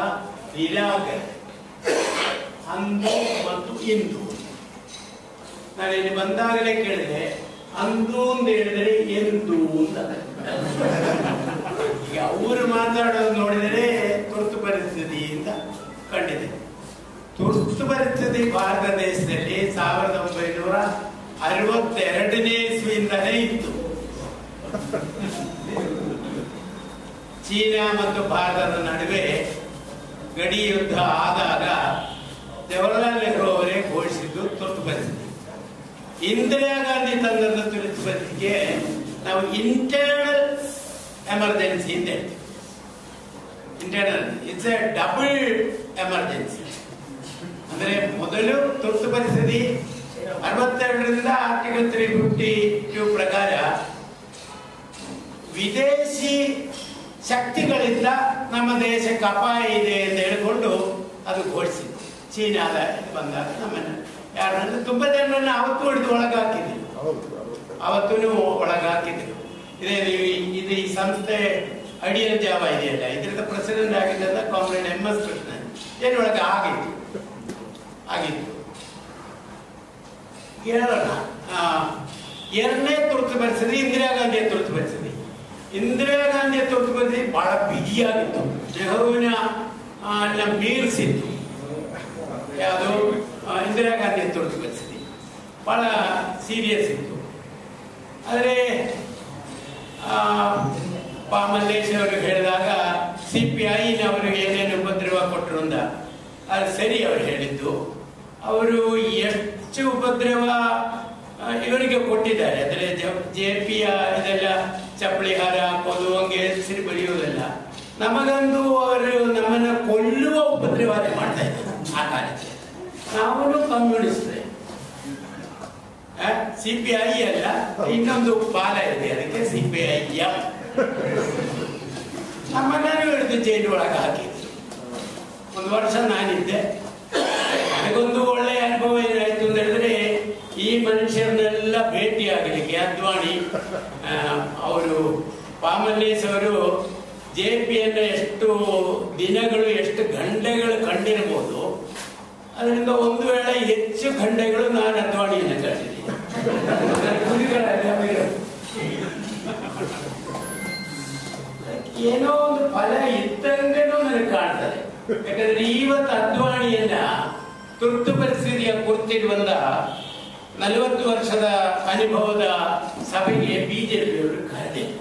ನಿರಾಕರಣೆ ಅಂದು ಮತ್ತು ಇಂದು ನಾನು ಇಲ್ಲಿ ಬಂದಾಗಲೇ ಕೇಳಿದೆ ಅಂದು ಅಂತ ಹೇಳಿದರೆ ಎಂದು ಅಂತ ಈಗ ಅವರು ಮಾತಾಡೋದು ನೋಡಿದರೆ ತುರ್ತು ಪರಿಸ್ಥಿತಿ ಅಂತ ಕಂಡಿದೆ ತುರ್ತು ಪರಿಸ್ಥಿತಿ ಭಾರತ ದೇಶದಲ್ಲಿ ಸಾವಿರದ ಒಂಬೈನೂರ ಅರವತ್ತೆರಡನೇ ಇಸ್ವಿಯಿಂದಲೇ ಇತ್ತು ಚೀನಾ ಮತ್ತು ಭಾರತದ ನಡುವೆ ಗಡಿ ಯುದ್ಧ ಆದಾಗ ಜವಾಹರ್ಲಾಲ್ ನೆಹರು ಅವರೇ ಘೋಷಿಸಿದ್ದು ತುರ್ತು ಪರಿಸ್ಥಿತಿ ಇಂದಿರಾ ಗಾಂಧಿ ತಂದಂತ ತುರ್ತು ಪರಿಸ್ಥಿತಿಗೆ ನಾವು ಇಂಟರ್ನಲ್ ಎಮರ್ಜೆನ್ಸಿ ಅಂತ ಹೇಳ್ತೀವಿ internal it's a double emergency ಅಂದ್ರೆ ಮೊದಲು ತುರ್ತು ಪರಿಸ್ಥಿತಿ ಅರವತ್ತೆರಡರಿಂದ ಆರ್ಟಿಕಲ್ ತ್ರೀ ಫಿಫ್ಟಿ ಟೂ ಪ್ರಕಾರ ವಿದೇಶಿ ಶಕ್ತಿಗಳಿಂದ ನಮ್ಮ ದೇಶಕ್ಕೆ ಅಪಾಯ ಇದೆ ಅಂತ ಹೇಳಿಕೊಂಡು ಅದು ಘೋಷಿಸಿತು ಚೀನಾದ ಇದು ಬಂದಾಗ ನಮ್ಮನ್ನು ಯಾರನ್ನ ತುಂಬಾ ಜನರನ್ನ ಅವತ್ತು ಹಿಡಿದು ಒಳಗಾಕಿದ್ರು ಅವತ್ತೂ ಒಳಗಾಕಿದ್ರು ಇದೇ ನೀವು ಈ- ಇದು ಈ ಸಂಸ್ಥೆ ಅಡಿಯಲ್ ಜಾವ ಇದೆಯಲ್ಲ ಇದರದ ಪ್ರೆಸಿಡೆಂಟ್ ಆಗಿದ್ದ ಕಾಮ್ರೇಡ್ ಎಂ ಎಸ್ ಕೃಷ್ಣನ್ ಏನೊಳಗೆ ಆಗಿತ್ತು ಆಗಿತ್ತು ಹೇಳೋಣ ಆ, ಎರಡನೇ ತುರ್ತು ಪರಿಸ್ಥಿತಿ ಇಂದಿರಾ ಗಾಂಧಿಯ ತುರ್ತು ಪರಿಸ್ಥಿತಿ ಇಂದಿರಾ ಗಾಂಧಿಯ ತುರ್ತು ಪರಿಸ್ಥಿತಿ ಬಹಳ ಬಿಗಿಯಾಗಿತ್ತು ನೆಹರುವಿನ ಆ, ನ ಮೀರಿಸಿತ್ತು ಯಾವುದು ಆ, ಇಂದಿರಾ ಗಾಂಧಿಯ ತುರ್ತು ಪರಿಸ್ಥಿತಿ ಬಹಳ ಸೀರಿಯಸ್ ಇತ್ತು ಆದರೆ ಪಾ ಮಲ್ಲೇಶ್ ಅವರು ಹೇಳಿದಾಗ ಸಿ ಪಿ ಐನವರು ಏನೇನು ಉಪದ್ರವ ಕೊಟ್ಟರು ಅಂತ ಅದು ಸರಿ ಅವರು ಹೇಳಿದ್ದು ಅವರು ಎಷ್ಟು ಉಪದ್ರವ ಆ, ಇವರಿಗೆ ಕೊಟ್ಟಿದ್ದಾರೆ ಅಂದರೆ ಜೆ ಪಿಯ ಇದೆಲ್ಲ ಚಪ್ಪಲಿ ಹಾರ ಹಾಕೋದು ಹಂಗೆ ಹೆಸರು ಬರೆಯುವುದಲ್ಲ ನಮಗಂದು ಅವರು ನಮ್ಮನ್ನ ಕೊಲ್ಲುವ ಉಪದ್ರವ ಮಾಡ್ತಾ ಇದ್ದಾರೆ ಆ ಕಾಲಕ್ಕೆ ನಾವು ಕಮ್ಯುನಿಸ್ಟ್ರೇ ಸಿ ಪಿ ಐ ಅಲ್ಲ ಇನ್ನೊಂದು ಬಾಲ ಇದೆ ಅದಕ್ಕೆ ಸಿ ಪಿ ಐ ಎಂ ನಮ್ಮನ್ನು ಹಿಡಿದು ಜೈಲು ಒಳಗೆ ಹಾಕಿದ್ರು ಒಂದು ವರ್ಷ ನಾನಿದ್ದೆ ನನಗೊಂದು ಒಳ್ಳೆಯ ಅನುಭವ ಏನಾಯ್ತು ಅಂತ ಹೇಳಿದ್ರೆ ಈ ಮನುಷ್ಯರನ್ನೆಲ್ಲ ಭೇಟಿ ಆಗಲಿಕ್ಕೆ ಅದ್ವಾಣಿ ಅವರು ಪಾಮಲ್ಲೇಶ್ ಅವರು ಜೆ ಪಿಯನ್ನು ಎಷ್ಟು ದಿನಗಳು ಎಷ್ಟು ಗಂಟೆಗಳು ಕಂಡಿರಬಹುದು ಅದರಿಂದ ಒಂದು ವೇಳೆ ಹೆಚ್ಚು ಗಂಟೆಗಳು ನಾನು ಅದ್ವಾಣಿಯನ್ನು ಕಂಡಿದ್ದೀನಿ ನನ್ನ ಗುರಿಗಳೆಲ್ಲ ಇರೋದು. ಏನೋ ಒಂದು ಫಲ ಇದ್ದಂಗೆನೂ ನನಗೆ ಕಾಣ್ತದೆ ಯಾಕಂದ್ರೆ ಇವತ್ತು ಅದ್ವಾಣಿಯನ್ನ ತುರ್ತು ಪರಿಸ್ಥಿತಿಯ ಕುರ್ತಿರುವಂತ ನಲವತ್ತು ವರ್ಷದ ಅನುಭವದ ಸಭೆಗೆ ಬಿಜೆಪಿಯವರು ಕರೆದಿದ್ದಾರೆ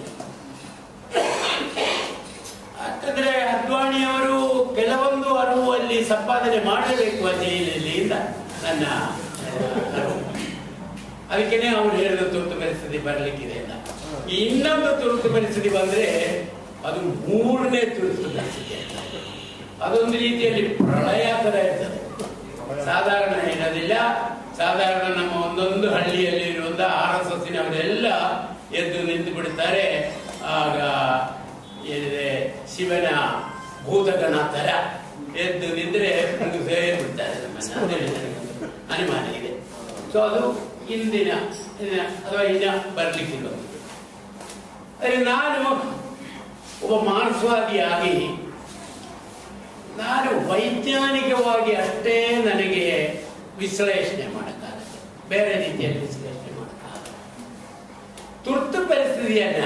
ಯಾಕಂದ್ರೆ ಅದ್ವಾಣಿ ಅವರು ಕೆಲವೊಂದು ಅರಿವು ಅಲ್ಲಿ ಸಂಪಾದನೆ ಮಾಡಬೇಕು ಆ ಜೈಲಿನಲ್ಲಿ ಅಂತ ನನ್ನ ಅರಿವು. ಅದಕ್ಕೇನೆ ಅವ್ರು ಹೇಳಿದ ತುರ್ತು ಪರಿಸ್ಥಿತಿ ಬರ್ಲಿಕ್ಕಿದೆ ಅಂತ ಇನ್ನೊಂದು ತುರ್ತು ಪರಿಸ್ಥಿತಿ ಬಂದ್ರೆ ಅದು ಮೂರನೇ ತುರ್ತು ಪರಿಸ್ಥಿತಿ ಅಂತ. ಅದೊಂದು ರೀತಿಯಲ್ಲಿ ಪ್ರಳಯ ತರ ಇರ್ತದೆ ಸಾಧಾರಣ ಇರೋದಿಲ್ಲ ಸಾಧಾರಣ ನಮ್ಮ ಒಂದೊಂದು ಹಳ್ಳಿಯಲ್ಲಿ ಇರುವಂತ ಆರ್ ಎಸ್ ಎಸ್ಸಿನವರೆಲ್ಲ ಎದ್ದು ನಿಂತು ಬಿಡ್ತಾರೆ ಆಗ ಏನಿದೆ ಶಿವನ ಭೂತಗಣ ತರ ಎದ್ದು ನಿಂದ್ರೆ ಮುಗಿಸೇ ಬಿಡ್ತಾರೆ ನಮ್ಮನ್ನ ಅಂತ ಹೇಳಿ ನನಗೊಂದು ಅನುಮಾನ ಇದೆ ಸೊ ಅದು ಇಂದಿನ ಇನ್ನ ಅಥವಾ ಇನ್ನ ಬರ್ಲಿಕ್ಕಿಲ್ಲ ಅದೇ ನಾನು ಒಬ್ಬ ಮಾರ್ಕ್ಸ್ವಾದಿಯಾಗಿ ನಾನು ವೈಜ್ಞಾನಿಕವಾಗಿ ಅಷ್ಟೇ ನನಗೆ ವಿಶ್ಲೇಷಣೆ ಮಾಡೋಕ್ಕಾಗತ್ತೆ ಬೇರೆ ರೀತಿಯಲ್ಲಿ ವಿಶ್ಲೇಷಣೆ ಮಾಡೋಕ್ಕಾಗತ್ತೆ ತುರ್ತು ಪರಿಸ್ಥಿತಿಯನ್ನ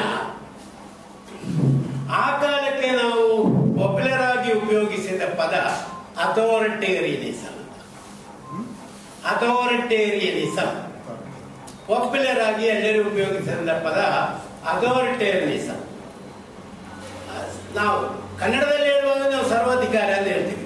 ಆ ಕಾಲಕ್ಕೆ ನಾವು ಪಾಪ್ಯುಲರ್ ಆಗಿ ಉಪಯೋಗಿಸಿದ ಪದ ಅಥಾರಿಟೇರಿಯನಿಸಮ್ ಅಥಾರಿಟೇರಿಯನಿಸಮ್ ಪಾಪ್ಯುಲರ್ ಆಗಿ ಎಲ್ಲರೂ ಉಪಯೋಗಿಸಿದ ಪದ ಅಥಾರಿಟೇರಿಯನಿಸಮ್ ನಾವು ಕನ್ನಡದಲ್ಲಿ ಹೇಳುವಾಗ ನಾವು ಸರ್ವಾಧಿಕಾರ ಅಂತ ಹೇಳ್ತೀವಿ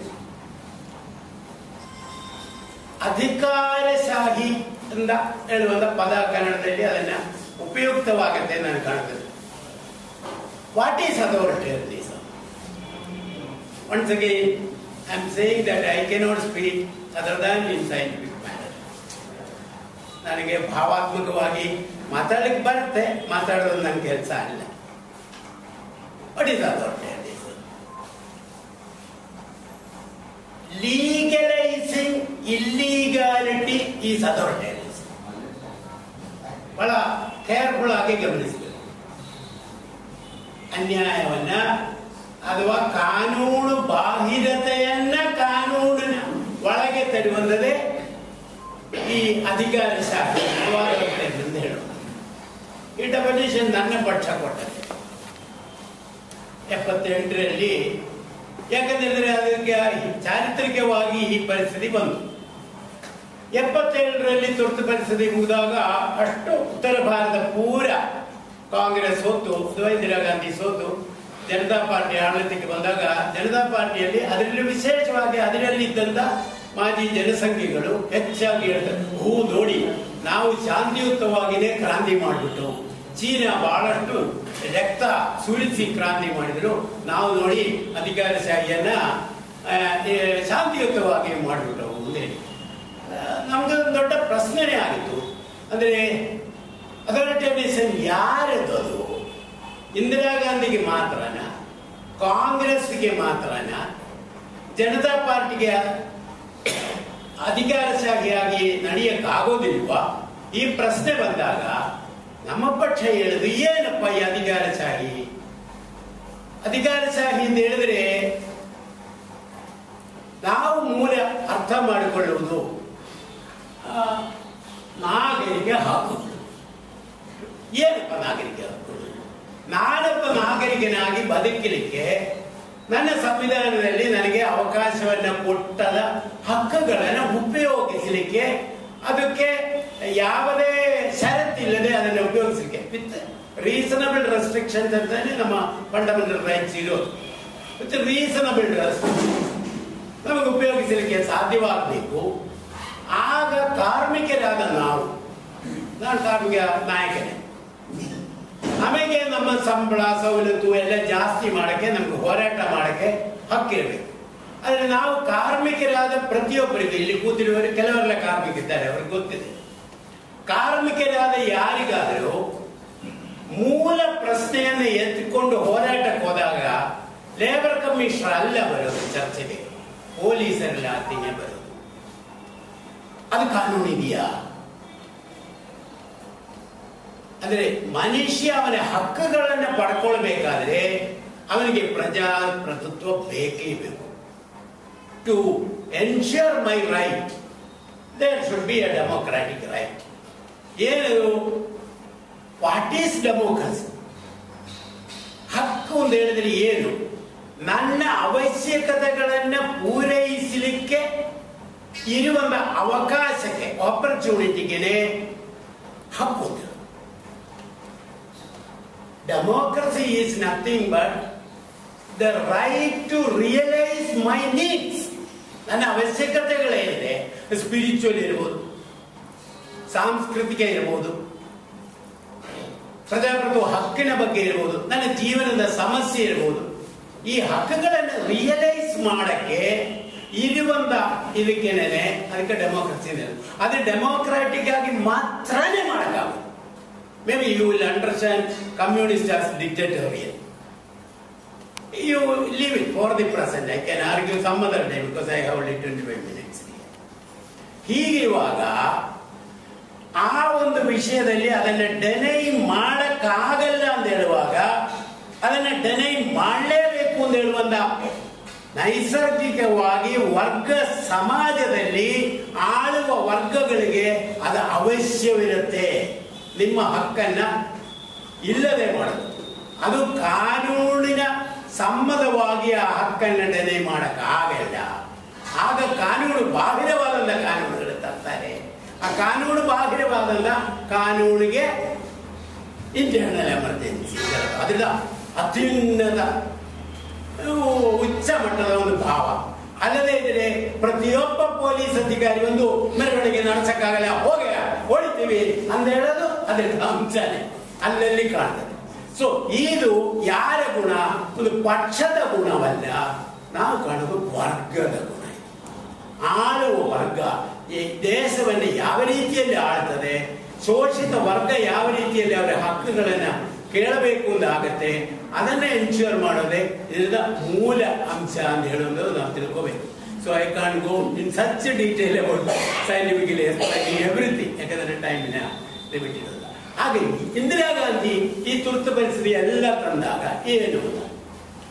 ಅಧಿಕಾರಶಾಹಿ ಅಂತ ಹೇಳುವಂತ ಪದ ಕನ್ನಡದಲ್ಲಿ ಅದನ್ನ ಉಪಯುಕ್ತವಾಗುತ್ತೆ ನಾನು ಕಾಣ್ತದೆ what is authoritarianism once again I am saying that I cannot speak other than in scientific manner ನನಗೆ ಭಾವಾತ್ಮಕವಾಗಿ ಮಾತಾಡ್ಲಿಕ್ಕೆ ಬರುತ್ತೆ ಮಾತಾಡೋದು ನನ್ನ ಕೆಲಸ ಅಲ್ಲ what is authoritarianism legalising illegality is authoritarianism ಬಹಳ ಕೇರ್ಫುಲ್ ಆಗಿ ಗಮನಿಸಬೇಕು ಅನ್ಯಾಯವನ್ನ ಅಥವಾ ಕಾನೂನು ಬಾಹಿರತೆಯನ್ನ ಕಾನೂನಿನ ಒಳಗೆ ತರುವಂಥದ್ದೇ ಈ ಅಧಿಕಾರಶಾಹಿ ಅನಿವಾರ್ಯತೆ ಎಂದು ಹೇಳೋಣ ಈ ಡೆಫಿನೇಷನ್ ನನ್ನ ಪಕ್ಷ ಕೊಟ್ಟದೆ ಎಪ್ಪತ್ತೆಂಟರಲ್ಲಿ ಯಾಕಂದ್ರೆ ಅದಕ್ಕೆ ಚಾರಿತ್ರಿಕವಾಗಿ ಈ ಪರಿಸ್ಥಿತಿ ಬಂತು ಎಪ್ಪತ್ತೇಳರಲ್ಲಿ ತುರ್ತು ಪರಿಸ್ಥಿತಿ ಮುಗಿದಾಗ ಅಷ್ಟು ಉತ್ತರ ಭಾರತ ಪೂರ ಕಾಂಗ್ರೆಸ್ ಸೋತು ಅಥವಾ ಇಂದಿರಾ ಗಾಂಧಿ ಸೋತು ಜನತಾ ಪಾರ್ಟಿ ಆಡಳಿತಕ್ಕೆ ಬಂದಾಗ ಜನತಾ ಪಾರ್ಟಿಯಲ್ಲಿ ಅದರಲ್ಲಿ ವಿಶೇಷವಾಗಿ ಅದರಲ್ಲಿ ಇದ್ದಂತ ಮಾಜಿ ಜನಸಂಖ್ಯೆಗಳು ಹೆಚ್ಚಾಗಿ ಹೇಳ್ತಾರೆ ಹೂ ನೋಡಿ ನಾವು ಶಾಂತಿಯುತವಾಗಿನೇ ಕ್ರಾಂತಿ ಮಾಡಿಬಿಟ್ಟು ಚೀನಾ ಬಹಳಷ್ಟು ರಕ್ತ ಸುರಿಸಿ ಕ್ರಾಂತಿ ಮಾಡಿದ್ರು ನಾವು ನೋಡಿ ಅಧಿಕಾರಶಾಹಿಯನ್ನ ಆ, ಏ, ಶಾಂತಿಯುತವಾಗಿ ಮಾಡಿಬಿಟ್ಟವು ಅಂತ ಹೇಳಿ ನಮ್ಗೆ ಒಂದು ದೊಡ್ಡ ಪ್ರಶ್ನೆನೇ ಆಗಿತ್ತು ಅಂದ್ರೆ ಅಥಾರಿಟೇರಿಯನ್ ಯಾರದು ಅದು ಇಂದಿರಾ ಗಾಂಧಿಗೆ ಮಾತ್ರನ ಕಾಂಗ್ರೆಸ್ಗೆ ಮಾತ್ರನ ಜನತಾ ಪಾರ್ಟಿಗೆ ಅಧಿಕಾರಶಾಹಿಯಾಗಿ ನಡೆಯಕ್ಕಾಗೋದಿಲ್ವಾ ಈ ಪ್ರಶ್ನೆ ಬಂದಾಗ ನಮ್ಮ ಪಕ್ಷ ಹೇಳುದು ಏನಪ್ಪ ಈ ಅಧಿಕಾರಶಾಹಿ ಅಧಿಕಾರಶಾಹಿ ಅಂತ ಹೇಳಿದ್ರೆ ನಾವು ಮೂಲ ಅರ್ಥ ಮಾಡಿಕೊಳ್ಳುವುದು ಆ, ನಾಗರಿಕ ಹಕ್ಕುಗಳು ಏನಪ್ಪ ನಾಗರಿಕ ಹಕ್ಕುಗಳು ನಾನೊಬ್ಬ ನಾಗರಿಕನಾಗಿ ಬದುಕಲಿಕ್ಕೆ ನನ್ನ ಸಂವಿಧಾನದಲ್ಲಿ ನನಗೆ ಅವಕಾಶವನ್ನ ಕೊಟ್ಟದ ಹಕ್ಕುಗಳನ್ನು ಉಪಯೋಗಿಸಲಿಕ್ಕೆ ಅದಕ್ಕೆ ಯಾವುದೇ ಷರತ್ತಿಲ್ಲದೆ ಅದನ್ನು ಉಪಯೋಗಿಸಲಿಕ್ಕೆ ವಿತ್ ರೀಸನಬಲ್ ರೆಸ್ಟ್ರಿಕ್ಷನ್ಸ್ ಅಂತಾನೆ ನಮ್ಮ ಫಂಡಮೆಂಟಲ್ ರೈಟ್ಸ್ ಇರೋದು ವಿತ್ ರೀಸನಬಲ್ ರೆಸ್ಟ್ರಿಕ್ಷನ್ ನಮಗೆ ಉಪಯೋಗಿಸಲಿಕ್ಕೆ ಸಾಧ್ಯವಾಗಬೇಕು ಆಗ ಕಾರ್ಮಿಕರಾದ ನಾವು ನಾನು ಕಾರ್ಮಿಕ ನಾಯಕನೇ ನಮಗೆ ನಮ್ಮ ಸಂಬಳ ಸವಲತ್ತು ಎಲ್ಲ ಜಾಸ್ತಿ ಮಾಡಕ್ಕೆ ನಮ್ಗೆ ಹೋರಾಟ ಮಾಡಕ್ಕೆ ಹಕ್ಕಿರಬೇಕು ಆದ್ರೆ ನಾವು ಕಾರ್ಮಿಕರಾದ ಪ್ರತಿಯೊಬ್ಬರಿಗೂ ಇಲ್ಲಿ ಕೂತಿರುವವರು ಕೆಲವರೆಲ್ಲ ಕಾರ್ಮಿಕಿದ್ದಾರೆ ಅವ್ರಿಗೆ ಗೊತ್ತಿದೆ ಕಾರ್ಮಿಕರಾದ ಯಾರಿಗಾದರೂ ಮೂಲ ಪ್ರಶ್ನೆಯನ್ನು ಎತ್ತಿಕೊಂಡು ಹೋರಾಟಕ್ಕೆ ಹೋದಾಗ ಲೇಬರ್ ಕಮಿಷನರ್ ಅಲ್ಲ ಬರೋದು ಚರ್ಚೆಗೆ ಪೊಲೀಸರೆಲ್ಲ ಅತ್ತಿಗೆ ಬರೋದು ಅದು ಕಾನೂನು ಇದೆಯಾ ಅಂದ್ರೆ ಮನುಷ್ಯ ಅವನ ಹಕ್ಕುಗಳನ್ನು ಪಡ್ಕೊಳ್ಬೇಕಾದ್ರೆ ಅವನಿಗೆ ಪ್ರಜಾಪ್ರಭುತ್ವ ಬೇಕೇ ಬೇಕು to ensure my right there should be a democratic right ಏನು ವಾಟ್ ಈಸ್ ಡೆಮೋಕ್ರಸಿ ಹಕ್ಕು ಅಂತ ಹೇಳಿದ್ರೆ ಏನು ನನ್ನ ಅವಶ್ಯಕತೆಗಳನ್ನ ಪೂರೈಸಲಿಕ್ಕೆ ಇರುವಂತ ಅವಕಾಶಕ್ಕೆ ಆಪರ್ಚುನಿಟಿಗೆ ಹಕ್ಕು ಅಂತ democracy is nothing but the right to realise my needs ನನ್ನ ಅವಶ್ಯಕತೆಗಳೇನಿದೆ ಸ್ಪಿರಿಚುವಲ್ ಇರ್ಬೋದು ಸಾಂಸ್ಕೃತಿಕ ಇರ್ಬೋದು ಪ್ರಜಾಪ್ರಭುತ್ವ ಹಕ್ಕಿನ ಬಗ್ಗೆ ಇರ್ಬೋದು ನನ್ನ ಜೀವನದ ಸಮಸ್ಯೆ ಇರ್ಬೋದು ಈ ಹಕ್ಕುಗಳನ್ನು ರಿಯಲೈಸ್ ಮಾಡಕ್ಕೆ ಇರುವಂತ ಇದಕ್ಕೇನೆ ಅದಕ್ಕೆ ಡೆಮೋಕ್ರಸಿ ಅದು ಡೆಮೋಕ್ರಾಟಿಕ್ ಆಗಿ ಮಾತ್ರನೇ ಮಾಡಕ್ಕಾಗುತ್ತೆ maybe you will understand communist as dictatorial you leave it for the present I can argue some other time because I have lit twenty five minutes ಹೀಗಿರುವಾಗ ಆ ಒಂದು ವಿಷಯದಲ್ಲಿ ಅದನ್ನ ಡೆನೈ ಮಾಡಕ್ಕಾಗಲ್ಲ ಅಂತ ಹೇಳುವಾಗ ಅದನ್ನ ಡೆನೈ ಮಾಡಲೇಬೇಕು ಅಂತ ಹೇಳುವಂತ ನೈಸರ್ಗಿಕವಾಗಿ ವರ್ಗ ಸಮಾಜದಲ್ಲಿ ಆಳುವ ವರ್ಗಗಳಿಗೆ ಅದು ಅವಶ್ಯವಿರುತ್ತೆ ನಿಮ್ಮ ಹಕ್ಕನ್ನ ಇಲ್ಲದೆ ಮಾಡೋದು ಅದು ಕಾನೂನಿನ ಸಮ್ಮತವಾಗಿ ಆ ಹಕ್ಕನ್ನ ಡೆನೈ ಮಾಡಕ್ ಆಗಲ್ಲ ಆಗ ಕಾನೂನು ಬಾಹಿರವಾದಂತ ಕಾನೂನುಗಳು ತರ್ತಾರೆ ಆ ಕಾನೂನು ಬಾಹಿರವಾದಂತ ಕಾನೂನಿಗೆ ಇಂಟರ್ನಲ್ ಎಮರ್ಜೆನ್ಸಿ ಅದರಿಂದ ಅತ್ಯುನ್ನತ ಉಚ್ಚ ಮಟ್ಟದ ಒಂದು ಭಾವ ಅಲ್ಲದೆ ಇದ್ರೆ ಪ್ರತಿಯೊಬ್ಬ ಪೊಲೀಸ್ ಅಧಿಕಾರಿ ಒಂದು ಮೆರವಣಿಗೆ ನಡೆಸಕ್ಕಾಗಲ್ಲ ಹೋಗಿ ಹೊಡಿತೀವಿ ಅಂತ ಹೇಳೋದು ಅದರಿಂದ ಅಂಶನೇ ಅಲ್ಲಲ್ಲಿ ಕಾಣ್ತದೆ ಸೊ ಇದು ಯಾರ ಗುಣ ಒಂದು ಪಕ್ಷದ ಗುಣವಲ್ಲ ನಾವು ಕಾಣೋದು ವರ್ಗದ ಗುಣ ಇದು. ಆಳುವ ವರ್ಗ ಈ ದೇಶವನ್ನು ಯಾವ ರೀತಿಯಲ್ಲಿ ಆಳ್ತದೆ ಶೋಷಿತ ವರ್ಗ ಯಾವ ರೀತಿಯಲ್ಲಿ ಅವರ ಹಕ್ಕುಗಳನ್ನ ಕೇಳಬೇಕು ಅಂತ ಆಗತ್ತೆ ಅದನ್ನ ಎನ್ಶ್ಯೂರ್ ಮಾಡೋದೇ ಇದರ ಮೂಲ ಅಂಶ ಅಂತ ಹೇಳೋದು ನಾವು ತಿಳ್ಕೋಬೇಕು so I can't go in such detail about scientifically everything ಯಾಕಂದ್ರೆ ಟೈಮಿನ ಲಿಮಿಟ್ ಇರೋಲ್ಲ ಹಾಗೆ ಇಂದಿರಾ ಗಾಂಧಿ ಈ ತುರ್ತು ಪರಿಸ್ಥಿತಿ ಎಲ್ಲ ತಂದಾಗ ಏನು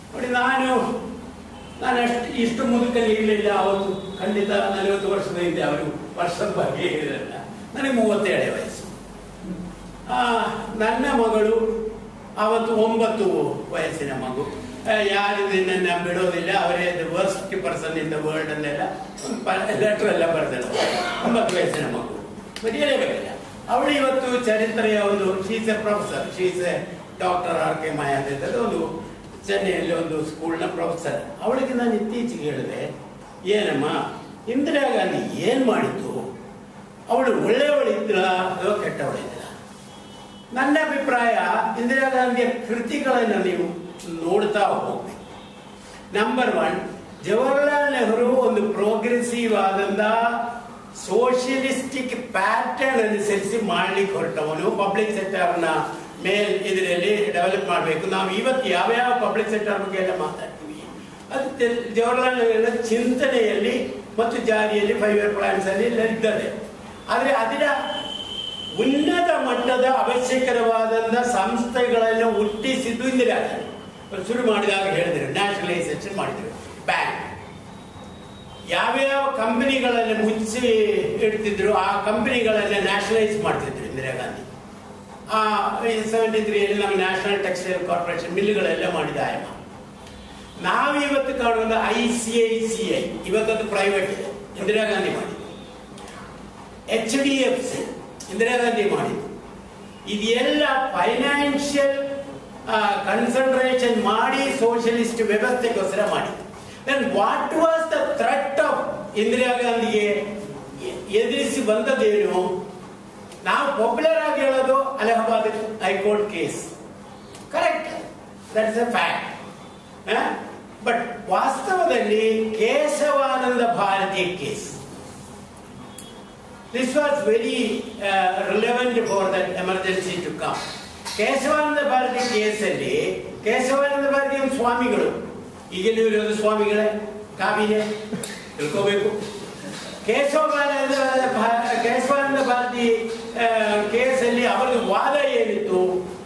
ನೋಡಿ ನಾನು ನಾನು ಅಷ್ಟು ಇಷ್ಟು ಮುದುಕಲ್ಲಿ ಇರಲಿಲ್ಲ ಅವತ್ತು ಖಂಡಿತ ನಲವತ್ತು ವರ್ಷದ ಹಿಂದೆ ಅವರು ವರ್ಷದ ಬಗ್ಗೆ ಹೇಳಿರಲ್ಲ ನನಗೆ ಮೂವತ್ತೇಳೇ ವಯಸ್ಸು ಆ, ನನ್ನ ಮಗಳು ಅವತ್ತು ಒಂಬತ್ತು ವಯಸ್ಸಿನ ಮಗು ಆ, ಯಾರು ನಿನ್ನನ್ನು ಬಿಡೋದಿಲ್ಲ ಅವರೇ the worst person in the world ಅಂದೆಲ್ಲ ಲೆಟರ್ ಎಲ್ಲ ಬರೆದಲ್ಲ ಒಂಬತ್ತು ವಯಸ್ಸಿನ ಮಗು ಬರೆಯಲೇಬೇಕಿಲ್ಲ ಅವಳು ಇವತ್ತು ಚರಿತ್ರೆಯ ಒಂದು she's a professor she's a doctor R K Maya ಅಂತ ಒಂದು ಚೆನ್ನೈಯಲ್ಲಿ ಒಂದು ಸ್ಕೂಲ್ನ ಪ್ರೊಫೆಸರ್ ಅವಳಿಗೆ ನಾನು ಇತ್ತೀಚೆಗೆ ಹೇಳಿದೆ ಏನಮ್ಮ ಇಂದಿರಾ ಗಾಂಧಿ ಏನ್ ಮಾಡಿದ್ದು ಅವಳು ಒಳ್ಳೆಯವಳಿದ್ರ ಅಥವಾ ಕೆಟ್ಟವಳಿದ್ರ ನನ್ನ ಅಭಿಪ್ರಾಯ ಇಂದಿರಾ ಗಾಂಧಿಯ ಕೃತಿಗಳನ್ನು ನೀವು ನೋಡ್ತಾ ಹೋಗ್ಬೇಕು ನಂಬರ್ ಒನ್ ಜವಾಹರ್ಲಾಲ್ ನೆಹರು ಒಂದು ಪ್ರೋಗ್ರೆಸಿವ್ ಆದಂತ ಸೋಷಿಯಲಿಸ್ಟಿಕ್ ಪ್ಯಾಟರ್ನ್ ಅನುಸರಿಸಿ ಮಾಡ್ಲಿಕ್ಕೆ ಹೊರಟವನು ಪಬ್ಲಿಕ್ ಸೆಕ್ಟರ್ನ ಮೇಲ್ ಇದರಲ್ಲಿ ಡೆವಲಪ್ ಮಾಡಬೇಕು ನಾವು ಇವತ್ತು ಯಾವ್ಯಾವ ಪಬ್ಲಿಕ್ ಸೆಕ್ಟರ್ ಬಗ್ಗೆ ಎಲ್ಲ ಮಾತಾಡ್ತೀವಿ ಅದು ಜ- ಜವಾಹರ್ಲಾಲ್ ನೆಹರುವಿನ ಚಿಂತನೆಯಲ್ಲಿ ಮತ್ತು ಜಾರಿಯಲ್ಲಿ ಫೈವ್ ಇಯರ್ ಪ್ಲಾನ್ಸ್ ಅಲ್ಲಿ ಎಲ್ಲ ಇದ್ದದೆ ಆದರೆ ಅದರ ಉನ್ನತ ಮಟ್ಟದ ಅವಶ್ಯಕರವಾದಂಥ ಸಂಸ್ಥೆಗಳನ್ನು ಹುಟ್ಟಿಸಿದ್ದು ಇಂದಿರಾ ಗಾಂಧಿ ಅವ್ರು ಶುರು ಮಾಡಿದಾಗ ಹೇಳಿದ್ರು ನ್ಯಾಷನಲೈಸೇಷನ್ ಮಾಡಿದ್ರು ಬ್ಯಾಂಕ್ ಯಾವ್ಯಾವ ಕಂಪನಿಗಳನ್ನು ಮುಚ್ಚಿ ಇಡ್ತಿದ್ರು ಆ ಕಂಪನಿಗಳನ್ನ ನ್ಯಾಷನಲೈಸ್ ಮಾಡ್ತಿದ್ರು ಇಂದಿರಾ ಗಾಂಧಿ ಆ ಸೆವೆಂಟಿ ತ್ರೀಯಲ್ಲಿ ನಮ್ಮ ನ್ಯಾಷನಲ್ ಟೆಕ್ಸ್ಟೈಲ್ ಕಾರ್ಪೊರೇಷನ್ ಮಿಲ್ಗಳೆಲ್ಲ ಮಾಡಿದ ಆಯಮ ನಾವು ಇವತ್ತು ಕಾಣುವಂತ I C I C I ಇವತ್ತದು ಪ್ರೈವೇಟ್ ಇದೆ ಇಂದಿರಾ ಗಾಂಧಿ ಮಾಡಿದ್ದು H D F C Indira Gandhi ಮಾಡಿದ್ದು ಇದೆಲ್ಲ ಫೈನಾನ್ಷಿಯಲ್ ಕನ್ಸಂಟ್ರೇಷನ್ ಮಾಡಿ ಸೋಷಿಯಲಿಸ್ಟ್ ವ್ಯವಸ್ಥೆಗೋಸ್ಕರ ಮಾಡಿದ್ದು then what was the threat of Indira ಗಾಂಧಿಗೆ ಎ- ಎದುರಿಸಿ ಬಂದದ್ದೇನು ನಾವು ಪಾಪ್ಯುಲರ್ ಆಗಿ ಹೇಳೋದು Allahabad high court case correct that's a fact but ವಾಸ್ತವದಲ್ಲಿ Kesavananda Bharati case This was very uh, relevant for that emergency to come. Kesavananda Bharati ಕೇಸಲ್ಲಿ ಕೇಶವಾನಂದ ಭಾರತಿ ಒಂದು ಸ್ವಾಮಿಗಳು ಈಗಲೂ ಇರೋದು ಸ್ವಾಮಿಗಳೇ ಕಾವಿಲೆ ತಿಳ್ಕೋಬೇಕು ಕೇಶವಾನಂದ ಭಾ- ಕೇಶವಾನಂದ ಭಾರತಿ ಆ, ಕೇಸಲ್ಲಿ ಅವರದ್ದು ವಾದ ಏನಿತ್ತು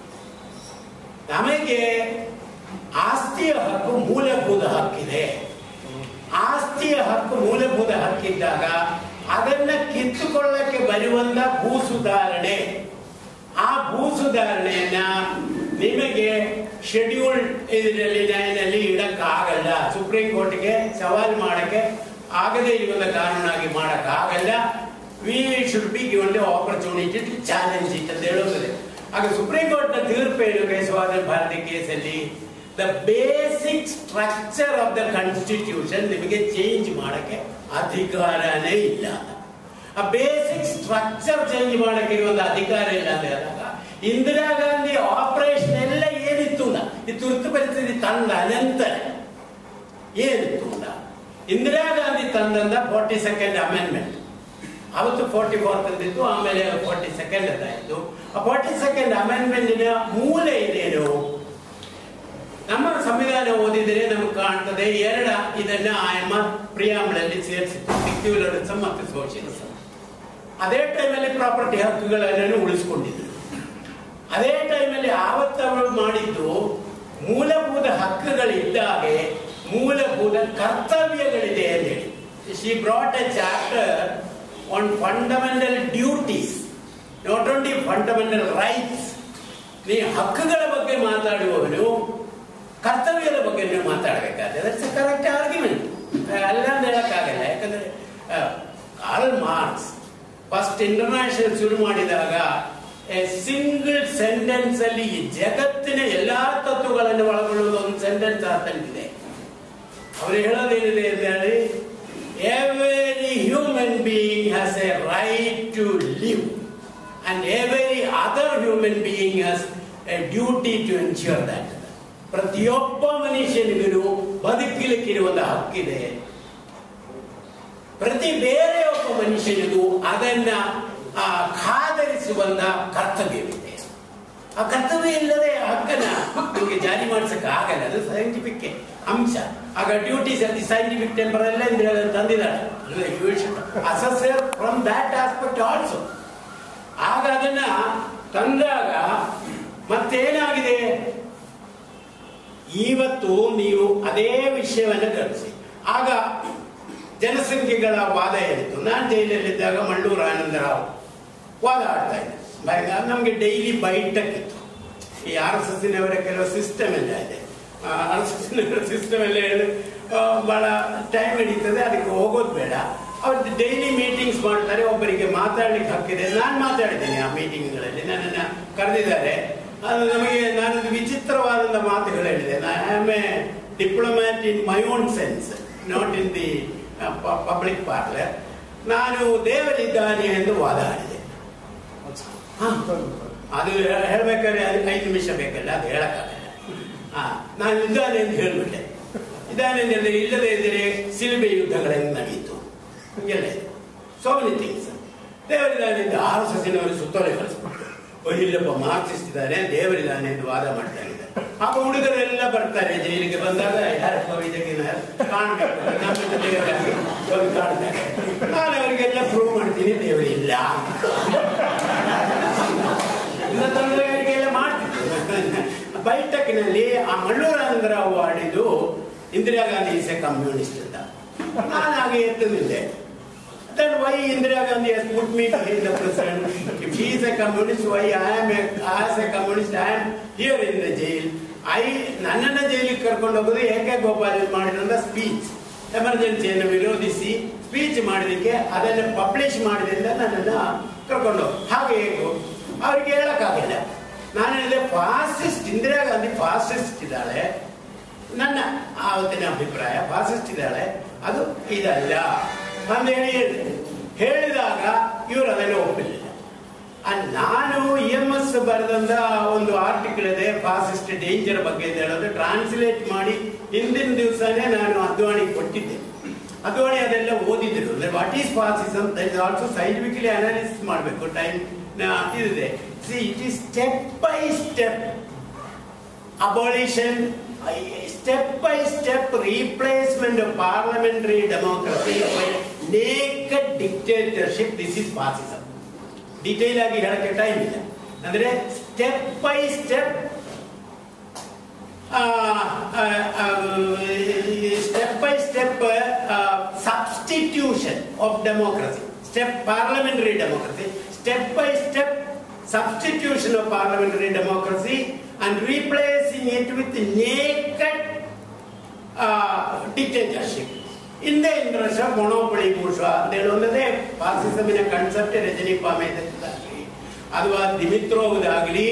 ನಮಗೆ ಆಸ್ತಿಯ ಹಕ್ಕು ಮೂಲಭೂತ ಹಕ್ಕಿದೆ ಆಸ್ತಿಯ ಹಕ್ಕು ಮೂಲಭೂತ ಹಕ್ಕಿದ್ದಾಗ ಅದನ್ನ ಕಿತ್ತುಕೊಳ್ಳಕ್ಕೆ ಬರುವಂತ ಭೂ ಸುಧಾರಣೆ ಆ ಭೂ ಸುಧಾರಣೆಯನ್ನ ನಿಮಗೆ ಶೆಡ್ಯೂಲ್ಡ್ ಇದರಲ್ಲಿ ಲೈನಲ್ಲಿ ಇಡಕ್ಕಾಗಲ್ಲ ಸುಪ್ರೀಂ ಕೋರ್ಟ್ಗೆ ಸವಾಲ್ ಮಾಡಕ್ಕೆ ಆಗದೇ ಇರುವಂತ ಕಾನೂನಾಗಿ ಮಾಡಕ್ಕಾಗಲ್ಲ we should be given the opportunity to challenge it ಅಂತ ಹೇಳುತ್ತದೆ ಆಗ ಸುಪ್ರೀಂ ಕೋರ್ಟ್ ನ ತೀರ್ಪೇನು ಕೇಶವಾದ ಭಾರತಿ ಕೇಸಲ್ಲಿ the basic structure of the constitution ನಿಮಗೆ ಚೇಂಜ್ ಮಾಡಕ್ಕೆ ಅಧಿಕಾರನೇ ಇಲ್ಲ ಆ ಬೇಸಿಕ್ ಸ್ಟ್ರಕ್ಚರ್ ಚೇಂಜ್ ಮಾಡಕ್ಕೆ ಇರುವಂತ ಅಧಿಕಾರ ಇಲ್ಲ ಅಂತ ಹೇಳಿದಾಗ ಇಂದಿರಾ ಗಾಂಧಿ ಆಪರೇಷನ್ ಎಲ್ಲ ಏನಿತ್ತು ಅಂತ ಈ ತುರ್ತು ಪರಿಸ್ಥಿತಿ ತಂದ ಅನಂತರ ಏನಿತ್ತು ಅಂತ ಇಂದಿರಾ ಗಾಂಧಿ ತಂದಂತ ಫಾರ್ಟಿ ಸೆಕೆಂಡ್ ಅಮೆಂಡ್ಮೆಂಟ್ ಅವತ್ತು ಫೋರ್ಟಿ ಫೋರ್ತ್ ಅಂತಿತ್ತು ಆಮೇಲೆ ಫೋರ್ಟಿ ಸೆಕೆಂಡ್ ಅಂತಾಯಿತು ಆ ಫೋರ್ಟಿ ಸೆಕೆಂಡ್ ಅಮೆಂಡ್ಮೆಂಟಿನ ಮೂಲ ಇದೇನು ನಮ್ಮ ಸಂವಿಧಾನ ಓದಿದರೆ ನಮಗೆ ಕಾಣ್ತದೆ ಎರಡ ಇದನ್ನ ಆಯಮ್ಮ ಪ್ರಿಯಾಂಬಳಲ್ಲಿ ಸೇರಿಸಿತ್ತು ಸೆಕ್ಯುಲರಿಸಂ ಮತ್ತು ಸೋಷಿಯಲಿಸಂ ಅದೇ ಟೈಮಲ್ಲಿ ಪ್ರಾಪರ್ಟಿ ಹಕ್ಕುಗಳನ್ನು ಉಳಿಸ್ಕೊಂಡಿದ್ರು ಅದೇ ಟೈಮಲ್ಲಿ ಆವತ್ತು ಅವರು ಮಾಡಿದ್ದು ಮೂಲಭೂತ ಹಕ್ಕುಗಳಿದ್ದಾಗೆ ಮೂಲಭೂತ ಕರ್ತವ್ಯಗಳಿದೆ ಅಂತ ಹೇಳಿ she brought a chapter on fundamental duties not only fundamental rights ನೀ ಹಕ್ಕುಗಳ ಬಗ್ಗೆ ಮಾತಾಡುವವನು ಕರ್ತವ್ಯದ ಬಗ್ಗೆ ನೀವು ಮಾತಾಡಬೇಕಾದ್ರೆ ದಟ್ಸ್ ಕರೆಕ್ಟ್ ಆರ್ಗ್ಯುಮೆಂಟ್ ಅಲ್ಲ ಅಂತ ಹೇಳಕ್ಕಾಗಲ್ಲ ಯಾಕಂದ್ರೆ ಕಾರ್ಲ್ ಮಾರ್ಕ್ಸ್ ಫಸ್ಟ್ ಇಂಟರ್ನ್ಯಾಷನಲ್ ಶುರು ಮಾಡಿದಾಗ ಸಿಂಗಲ್ ಸೆಂಟೆನ್ಸ್ ಅಲ್ಲಿ ಈ ಜಗತ್ತಿನ ಎಲ್ಲಾ ತತ್ವಗಳನ್ನು ಒಳಗೊಳ್ಳುವ ಒಂದು ಸೆಂಟೆನ್ಸ್ ಆತಂತಿದೆ ಅವರು ಹೇಳೋದೇನಿದೆ ಅಂತ ಹೇಳಿ every human being has a right to live and every other human being has a duty to ensure that ಪ್ರತಿಯೊಬ್ಬ ಮನುಷ್ಯನಿಗೂ ಬದುಕಲಿಕ್ಕಿರುವಂತ ಹಕ್ಕಿದೆ ಪ್ರತಿ ಬೇರೆಯೊಬ್ಬ ಮನುಷ್ಯನಿಗೂ ಅದನ್ನ ಆ, ಖಾದರಿಸುವಂತ ಕರ್ತವ್ಯವಿದೆ ಆ ಕರ್ತವ್ಯ ಇಲ್ಲದೆ ಹಕ್ಕನ್ನ ನಿಮಗೆ ಜಾರಿ ಮಾಡಿಸಕ್ಕೆ ಆಗಲ್ಲ ಅದು ಸೈಂಟಿಫಿಕ್ ಅಂಶ ಆಗ ಡ್ಯೂಟೀಸ್ ಅಲ್ಲಿ ಸೈಂಟಿಫಿಕ್ ಟೆಂಪರ್ ಎಲ್ಲ ಇಂದಿರಾ ಗಾಂಧಿ ತಂದಿದ್ದಾರೆ assessor from that aspect also ಆಗ ಅದನ್ನ ತಂದಾಗ ಮತ್ತೇನಾಗಿದೆ ಇವತ್ತು ನೀವು ಅದೇ ವಿಷಯವನ್ನು ಗಮನಿಸಿ ಆಗ ಜನಸಂಖ್ಯೆಗಳ ವಾದ ಏನಿತ್ತು ನಾನು ಜೈಲಲ್ಲಿದ್ದಾಗ ಮಳ್ಳೂರು ಆನಂದರಾವ್ ವಾದ ಆಡ್ತಾ ಇದ್ದೆ ಭಯ ನಮಗೆ ಡೈಲಿ ಬೈಟಕ್ಕಿತ್ತು ಈ ಆರ್ ಎಸ್ ಎಸ್ಸಿನವರ ಕೆಲವು ಸಿಸ್ಟಮ್ ಎಲ್ಲ ಇದೆ ಆರ್ ಎಸ್ ಎಸ್ಸಿನವರ ಸಿಸ್ಟಮ್ ಎಲ್ಲ ಹೇಳಿ ಆ, ಬಹಳ ಟೈಮ್ ಹಿಡಿತದೆ ಅದಕ್ಕೆ ಹೋಗೋದು ಬೇಡ ಅವ್ರದ್ದು ಡೈಲಿ ಮೀಟಿಂಗ್ಸ್ ಮಾಡ್ತಾರೆ ಒಬ್ಬರಿಗೆ ಮಾತಾಡ್ಲಿಕ್ಕೆ ಹಕ್ಕಿದೆ ನಾನು ಮಾತಾಡಿದ್ದೀನಿ ಆ ಮೀಟಿಂಗ್ಗಳಲ್ಲಿ ನನ್ನನ್ನು ಕರೆದಿದ್ದಾರೆ ಅದು ನಮಗೆ ನಾನೊಂದು ವಿಚಿತ್ರವಾದಂಥ ಮಾತುಗಳು ಹೇಳಿದೆ I am a diplomat in my own sense not in the public parlour ನಾನು ದೇವರಿದ್ದಾನೆ ಎಂದು ವಾದ ಆಡಿದೆ ಹಾ. ಅದು ಹೇಳ್ಬೇಕಾದ್ರೆ ಅದಕ್ಕೆ ಐದು ನಿಮಿಷ ಬೇಕಲ್ಲ ಅದು ಹೇಳಕ್ಕಾಗಲ್ಲ ಹಾ ನಾನು ಇದ್ದಾನೆ ಅಂತ ಹೇಳ್ಬಿಟ್ಟೆ ಇದ್ದಾನೆ ಅಂದ್ರೆ ಇಲ್ಲದೆ ಇದ್ದರೆ ಸಿಲುಬೆ ಯುದ್ಧಗಳೆಂದು ನಡೆಯಿತು ಹಂಗೆಲ್ಲ ಇದೆ ಸೋ ಮೆನಿ ಥಿಂಗ್ಸ್ ದೇವರಿದ್ದಾನೆ ಎಂದು ಆರು ಸಸಿನವರು ಸುತ್ತೋಲೆ ಕಳಿಸ್ಬಿಟ್ರು ಓ, ಇಲ್ಲಪ್ಪ ಮಾರ್ಕ್ಸಿಸ್ತಿದ್ದಾನೆ ದೇವರಿದ್ದಾನೆ ಎಂದು ವಾದ ಮಾಡ್ತಾ ಇದ್ದಾರೆ ಆಗ ಹುಡುಗರೆಲ್ಲ ಬರ್ತಾರೆ ಜೈಲಿಗೆ ಬಂದಾಗ ಯಾರಪ್ಪ ಇದಕ್ಕಿನ ಕಾಣ್ಬೇಕು ನಮ್ಮ ಜೊತೆಗೆ ಬಂದು ಕಾಣ್ತಾರೆ ನಾನು ಅವರಿಗೆಲ್ಲ ಪ್ರೂವ್ ಮಾಡ್ತೀನಿ ದೇವರಿಲ್ಲ ಇನ್ನ ತಂತ್ರಗಾರಿಕೆಲ್ಲ ಮಾಡ್ತಿದ್ರು ಬೈಟಕ್ನಲ್ಲಿ ಆ ಮಳ್ಳೂರಾನಂದರ ಆಡಿದ್ದು Indira Gandhi is a communist ಅಂತ ನಾನು ಹಾಗೆ ಎತ್ತು ನಿಂದೆ Then why Indira Gandhi has put me behind the president? If he is a communist, why I am a, as a communist, I am here in the jail. I ನನ್ನನ್ನ ಜೈಲಿಗೆ ಕರ್ಕೊಂಡು ಹೋಗೋದು ಏಕೆ ಗೋಪಾಲ್ ಮಾಡಿದಂತ ಸ್ಪೀಚ್ ಎಮರ್ಜೆನ್ಸಿಯನ್ನು ವಿರೋಧಿಸಿ ಸ್ಪೀಚ್ ಮಾಡಿದಕ್ಕೆ ಅದನ್ನು publish ಮಾಡಿದ್ರಿಂದ ನನ್ನನ್ನು ಕರ್ಕೊಂಡು ಹೋಗ್- ಹಾಗೆ ಹೇಗೂ ಅವ್ರಿಗೆ ಹೇಳಕ್ಕಾಗಿಲ್ಲ ನಾನು ಹೇಳಿದೆ ಫಾಸಿಸ್ಟ್ ಇಂದಿರಾ ಗಾಂಧಿ ಫಾಸಿಸ್ಟ್ ಇದ್ದಾಳೆ ನನ್ನ ಆವತ್ತಿನ ಅಭಿಪ್ರಾಯ ಫಾಸಿಸ್ಟ್ ಇದ್ದಾಳೆ ಅದು ಇದಲ್ಲ ಅಂತ ಹೇಳಿ ಹೇಳಿದೆ ಹೇಳಿದಾಗ ಇವರು ಅದನ್ನು ಒಪ್ಪಲಿಲ್ಲ ಆ ನಾನು ಇ ಎಂ ಎಸ್ ಬರೆದಂತ ಒಂದು ಆರ್ಟಿಕಲ್ ಇದೆ ಫಾಸಿಸ್ಟ್ ಡೇಂಜರ್ ಬಗ್ಗೆ ಅಂತ ಹೇಳೋದು ಟ್ರಾನ್ಸ್ಲೇಟ್ ಮಾಡಿ ಹಿಂದಿನ ದಿವಸನೇ ನಾನು ಅದ್ವಾಣಿ ಕೊಟ್ಟಿದ್ದೆ ಅದ್ವಾಣಿ ಅದೆಲ್ಲ ಓದಿದ್ರು ಅಂದ್ರೆ what is fascism that is also scientifically analysis ಮಾಡಬೇಕು ಟೈಮ್ ಇದಿದೆ see it is step by step abolition, step by step replacement of parliamentary democracy by naked dictatorship, this is fascism. Detail ಆಗಿ ಹೇಳಕ್ಕೆ ಟೈಮ್ ಇಲ್ಲ ಅಂದ್ರೆ step by step step by step substitution of democracy step parliamentary democracy step by step substitution of parliamentary democracy and replacing it with naked uh, dictatorship. In the interest of monopoly bourgeois ಅಂತ ಹೇಳುವುದೇ ಫಾಸಿಸಮಿನ concept Rajani ಪಾಮೇದಾಗಲಿ ಅಥವಾ ದಿಮಿತ್ರೋವ್ದಾಗಲಿ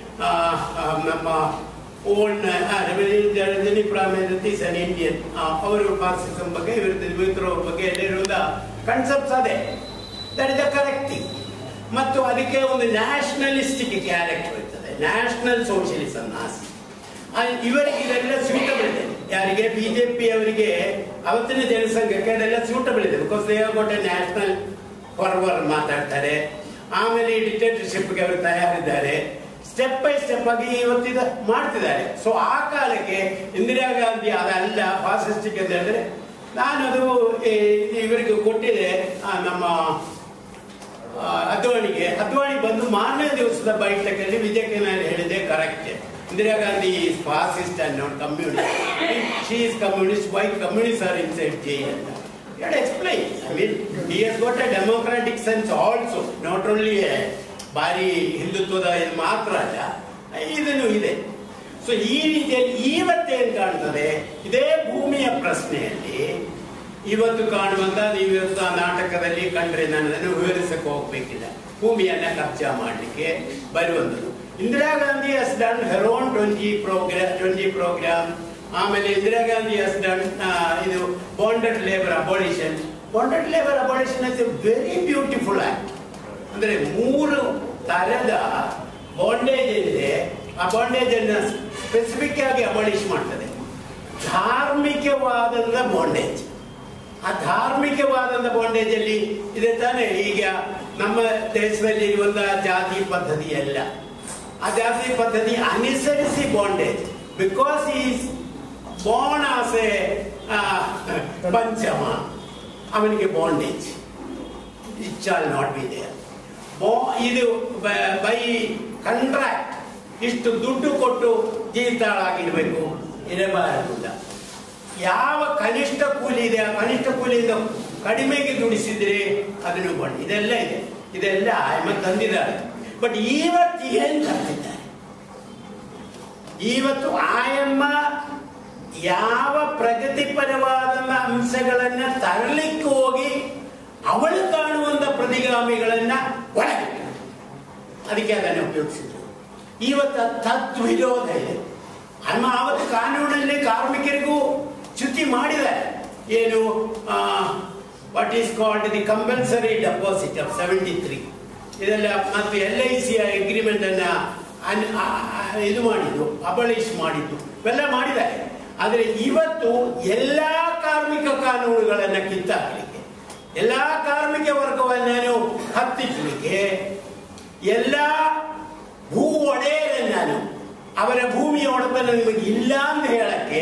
ನಮ್ಮ own Rajani Palme Dutt is an Indian ಅವರು fascism ಬಗ್ಗೆ ಇವರು Dimitrov ಬಗ್ಗೆ ಎಲ್ಲ ಇರುವುದ ಕನ್ಸೆಪ್ಟ್ಸ್ ಅದೇ that is the correct thing ಮತ್ತು ಅದಕ್ಕೆ ಒಂದು ನ್ಯಾಷನಲಿಸ್ಟಿಕ್ ಕ್ಯಾರೆಕ್ಟರ್ ಇರ್ತದೆ ನ್ಯಾಷನಲ್ ಸೋಷಿಯಲಿಸಂ ಆಸಿ ಆ- ಇವರಿಗೆ ಇದೆಲ್ಲ ಸೂಟಬಲ್ ಇದೆ ಯಾರಿಗೆ ಬಿಜೆಪಿ ಅವರಿಗೆ ಅವತ್ತಿನ ಜನಸಂಘಕ್ಕೆ ಅದೆಲ್ಲ ಸೂಟಬಲ್ ಇದೆ because they got a national forward ಮಾತಾಡ್ತಾರೆ ಆಮೇಲೆ ಈ ಡಿಕ್ಟೇಟರ್ಶಿಪ್ಗೆ ಅವರು ತಯಾರಿದ್ದಾರೆ ಸ್ಟೆಪ್ ಬೈ ಸ್ಟೆಪ್ ಆಗಿ ಇವತ್ತಿದ ಮಾಡ್ತಿದ್ದಾರೆ ಸೊ ಆ ಕಾಲಕ್ಕೆ ಇಂದಿರಾ ಗಾಂಧಿ ಅದಲ್ಲ ಫಾಸಿಸ್ಟಿಕ್ ಅಂತ ಹೇಳಿದ್ರೆ ನಾನು ಅದು ಈ- ಇವರಿಗೆ ಕೊಟ್ಟಿದೆ ಆ, ನಮ್ಮ ಆ, ಅದ್ವಾಣಿಗೆ ಅದ್ವಾಣಿ ಬಂದು ಮಾರನೇ ದಿವಸದ ಬೈಠಕಲ್ಲಿ ವಿಜಯಕ್ಕೆ ನಾನು ಹೇಳಿದೆ correct Indira Gandhi is fascist and not communist she is communist why communists are inside jail ಅಂತ ಹೇಳಿ explain I mean he has got a democratic sense also not only ಭಾರಿ ಹಿಂದುತ್ವದ ಇದು ಮಾತ್ರ ಅಲ್ಲ ಇದನ್ನು ಇದೆ ಸೊ ಈ ರೀತಿಯಲ್ಲಿ ಇವತ್ತೇನು ಕಾಣ್ತದೆ ಇದೇ ಭೂಮಿಯ ಪ್ರಶ್ನೆಯಲ್ಲಿ ಇವತ್ತು ಕಾಣುವಂತ ನೀವು ಇವತ್ತು ಆ ನಾಟಕದಲ್ಲಿ ಕಂಡ್ರೆ ನಾನು ಅದನ್ನು ವಿವರಿಸಕ್ಕೆ ಹೋಗ್ಬೇಕಿಲ್ಲ ಭೂಮಿಯನ್ನ ಕಬ್ಜಾ ಮಾಡಲಿಕ್ಕೆ ಬರುವಂಥದ್ದು Indira Gandhi has done her own twenty programme twenty programme ಆಮೇಲೆ ಇಂದಿರಾ ಗಾಂಧಿ ಹಸ್ ಡನ್ ಇದು bonded labour abolition bonded labour abolition is a very beautiful act ಅಂದ್ರೆ ಮೂರು ತರದ ಬಾಂಡೇಜ್ ಏನಿದೆ ಆ ಬಾಂಡೇಜ್ ಅನ್ನ ಸ್ಪೆಸಿಫಿಕ್ ಆಗಿ ಅಬಾಲಿಷ್ ಮಾಡ್ತದೆ ಧಾರ್ಮಿಕವಾದಂತ ಬಾಂಡೇಜ್ ಆ ಧಾರ್ಮಿಕವಾದಂತ ಬಾಂಡೇಜ್ ಅಲ್ಲಿ ಇದೆ ತಾನೇ ಈಗ ನಮ್ಮ ದೇಶದಲ್ಲಿ ಇರುವಂತ ಜಾತಿ ಪದ್ಧತಿ ಅಲ್ಲ ಆ ಜಾತಿ ಪದ್ಧತಿ ಅನುಸರಿಸಿ ಬಾಂಡೇಜ್ ಬಿಕಾಸ್ ಈಸ್ ಬಾಂಡ್ ಆಸೆ ಪಂಚಮ ಅವನಿಗೆ bondage it shall not be there ಇದು ಬೈ ಕಂಟ್ರಾಕ್ಟ್ ಇಷ್ಟು ದುಡ್ಡು ಕೊಟ್ಟು ಜೀತಾಳಾಗಿರ್ಬೇಕು ಇರಬಾರದು ಅಂತ. ಯಾವ ಕನಿಷ್ಠ ಕೂಲಿ ಇದೆ ಆ ಕನಿಷ್ಠ ಕೂಲಿಯಿಂದ ಕಡಿಮೆಗೆ ದುಡಿಸಿದ್ರೆ ಅದನ್ನು ಬಣ್ಣ ಇದೆಲ್ಲ ಇದೆ ಇದೆಲ್ಲ ಆಯಮ್ಮ ತಂದಿದ್ದಾರೆ ಬಟ್ ಇವತ್ತು ಏನ್ ತಂದಿದ್ದಾರೆ ಇವತ್ತು ಆಯಮ್ಮ ಯಾವ ಪ್ರಗತಿಪರವಾದ ಅಂಶಗಳನ್ನ ತರಲಿಕ್ಕೆ ಹೋಗಿ ಅವಳು ಕಾಣುವಂತ ಪ್ರತಿಗಾಮಿಗಳನ್ನ ಒಳಗೆ ಅದಕ್ಕೆ ಅದನ್ನು ಉಪಯೋಗಿಸಿದ್ರು ಇವತ್ತು ತದ್ವಿರೋಧ ಇದೆ ಅಮ್ಮ ಆವತ್ತು ಕಾನೂನಲ್ಲಿ ಕಾರ್ಮಿಕರಿಗೂ ಚ್ಯುತಿ ಮಾಡಿದ್ದಾರೆ ಏನು what is called the compulsory deposit of seventy three ಇದೆಲ್ಲ ಮತ್ತು ಎಲ್ ಐ ಸಿ ಅಗ್ರಿಮೆಂಟ್ ಅನ್ನ ಅನ್- ಆ- ಆ- ಇದು ಮಾಡಿದ್ದು ಅಬಲಿಷ್ ಮಾಡಿದ್ದು ಇವೆಲ್ಲ ಮಾಡಿದ್ದಾರೆ ಆದರೆ ಇವತ್ತು ಎಲ್ಲಾ ಕಾರ್ಮಿಕ ಕಾನೂನುಗಳನ್ನ ಕಿತ್ತಾಕಲಿಕ್ಕೆ ಎಲ್ಲಾ ಕಾರ್ಮಿಕ ವರ್ಗವನ್ನು ಹತ್ತಿಕ್ಕಲಿಕ್ಕೆ ಎಲ್ಲ ಭೂ ಒಡೆಯರನ್ನು ಅವರ ಭೂಮಿಯ ಒಡೆತನ ನಿಮಗೆ ಇಲ್ಲ ಅಂತ ಹೇಳಕ್ಕೆ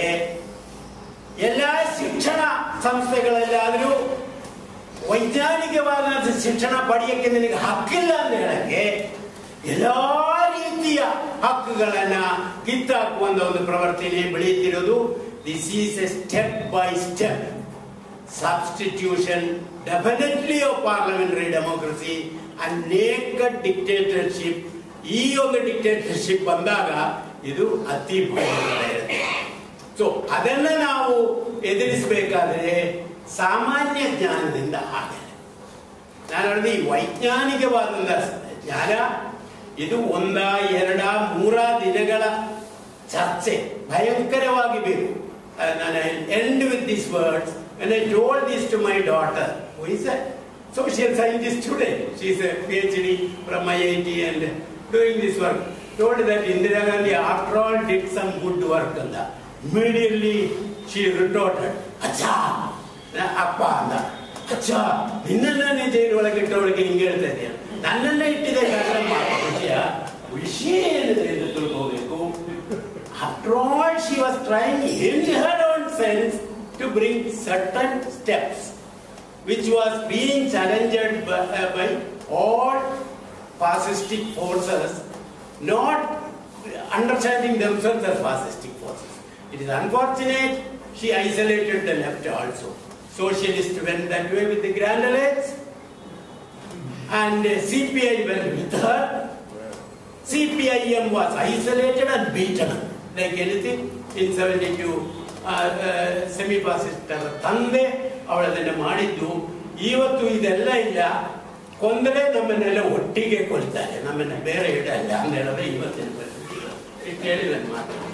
ಎಲ್ಲ ಶಿಕ್ಷಣ ಸಂಸ್ಥೆಗಳಲ್ಲಾದರೂ ವೈಜ್ಞಾನಿಕವಾದ ಶಿಕ್ಷಣ ಪಡೆಯಕ್ಕೆ ನಿನಗೆ ಹಕ್ಕಿಲ್ಲ ಅಂತ ಹೇಳಕ್ಕೆ ಎಲ್ಲಾ ರೀತಿಯ ಹಕ್ಕುಗಳನ್ನ ಕಿತ್ತಾಕುವಂತ ಒಂದು ಪ್ರವರ್ತನೆ ಬೆಳೆಯುತ್ತಿರೋದು this is a step by step substitution definitely of parliamentary democracy and naked dictatorship ಈ ಒಂದು ಡಿಕ್ಟೇಟರ್ಶಿಪ್ ಬಂದಾಗ ಇದು ಅತಿ ಭಯಂಕರ ಇರುತ್ತೆ ಸೊ ಅದನ್ನ ನಾವು ಎದುರಿಸಬೇಕಾದ್ರೆ ಸಾಮಾನ್ಯ ಜ್ಞಾನದಿಂದ ಆಗಲ್ಲ ನಾನು ಹೇಳಿದ ಈ ವೈಜ್ಞಾನಿಕವಾದಂಥ ಜ್ಞಾನ ಇದು ಒಂದ ಎರಡ ಮೂರ ದಿನಗಳ ಚರ್ಚೆ ಭಯಂಕರವಾಗಿ ಬೇಕು Uh, ನಾನು end with this words when I told this to my daughter, who is a social scientist today, she is a PhD from IIT and doing this work, told that Indira Gandhi after all did some good work and immediately she retorted, ಅಚ್ಚಾ ನ- ಅಪ್ಪ ಅಂದ ಅಚ್ಚಾ ನಿನ್ನನ್ನೇ ಜೈಲು ಒಳಗೆ ಇಟ್ಟವಳಿಗೆ ಹಿಂಗೆ ಹೇಳ್ತಾ ಇದೆಯಾ ನನ್ನನ್ನೇ ಇಟ್ಟಿದೆ ಕಾರಣ ವಿಷಯ ವಿಷಯ ಏನಿದೆ ಎಂದು ತಿಳ್ಕೋಬೇಕು after all she was trying in her own sense to bring certain steps which was being challenged by, uh, by all fascistic forces not understanding themselves as fascistic forces it is unfortunate she isolated the left also socialists went that way with the grand alliance and uh, cpi went with her CPIM was isolated and beaten like anything in 72 semi ಫಾಸಿಸ್ಟರ ತಂದೆ ಅವಳದನ್ನು ಮಾಡಿದ್ದು ಇವತ್ತು ಇದೆಲ್ಲ ಇಲ್ಲ ಕೊಂದರೆ ನಮ್ಮನ್ನೆಲ್ಲ ಒಟ್ಟಿಗೆ ಕೊಲ್ತಾರೆ ನಮ್ಮನ್ನ ಬೇರೆ ಇಡಲ್ಲ ಅಂತ ಹೇಳಿದ್ರೆ ಇವತ್ತಿನ ಪರಿಸ್ಥಿತಿ ಇಷ್ಟು ಹೇಳಿ ನನ್ನ ಮಾತು